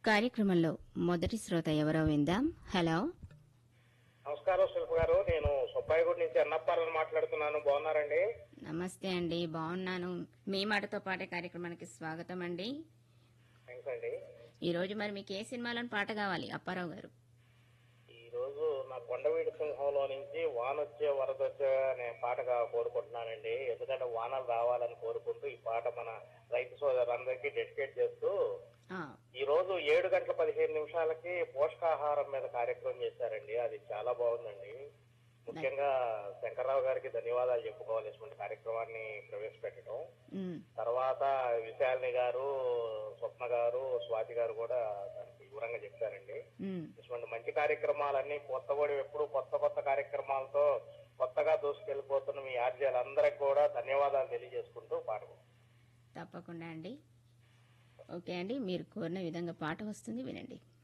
కార్యక్రమంలో మొదటి శ్రోత ఎవరో విందాం హలో నమస్కారం శిల్ప గారు నేను సుబ్బాయిగూడి నుంచి అన్నప్పాలని మాట్లాడుతున్నాను బాగున్నారండి నమస్తే అండి బాగున్నాను మీ మాటతో పాటే కార్యక్రమానికి స్వాగతం అండి థ్యాంక్స్ అండి ఈ రోజు మరి మీకు ఏ సినిమాలోని పాట కావాలి అప్పారావు గారు ఈ రోజు నా కొండవీడి సింహంలో నుంచి వానొచ్చే వరదొచ్చే అనే పాటగా కోరుకుంటున్నానండి ఎందుకంటే వానలు రావాలని కోరుకుంటూ ఈ పాట మన రైతు సోదరులందరికీ డెడికేట్ చేస్తూ ఆ, ఈ రోజు ఏడు గంటల పదిహేను నిమిషాలకి పోషకాహారం మీద కార్యక్రమం చేశారండి అది చాలా బాగుందండి ముఖ్యంగా శంకర్రావు గారికి ధన్యవాదాలు చెప్పుకోవాలి ఇటువంటి కార్యక్రమాన్ని ప్రవేశపెట్టడం ఉమ్, తర్వాత విశాలిని గారు స్వప్న గారు స్వాతి గారు కూడా దానికి వివరంగా చెప్పారండి ఉమ్, ఇటువంటి మంచి కార్యక్రమాలన్నీ కొత్త కూడా ఎప్పుడు కొత్త కొత్త కార్యక్రమాలతో కొత్తగా దూసుకెళ్లిపోతున్న మీ ఆర్జీలందరికి కూడా ధన్యవాదాలు తెలియజేసుకుంటూ పాట తప్పకుండా అండి ఓకే అండి మీరు కోరిన విధంగా పాట వస్తుంది వినండి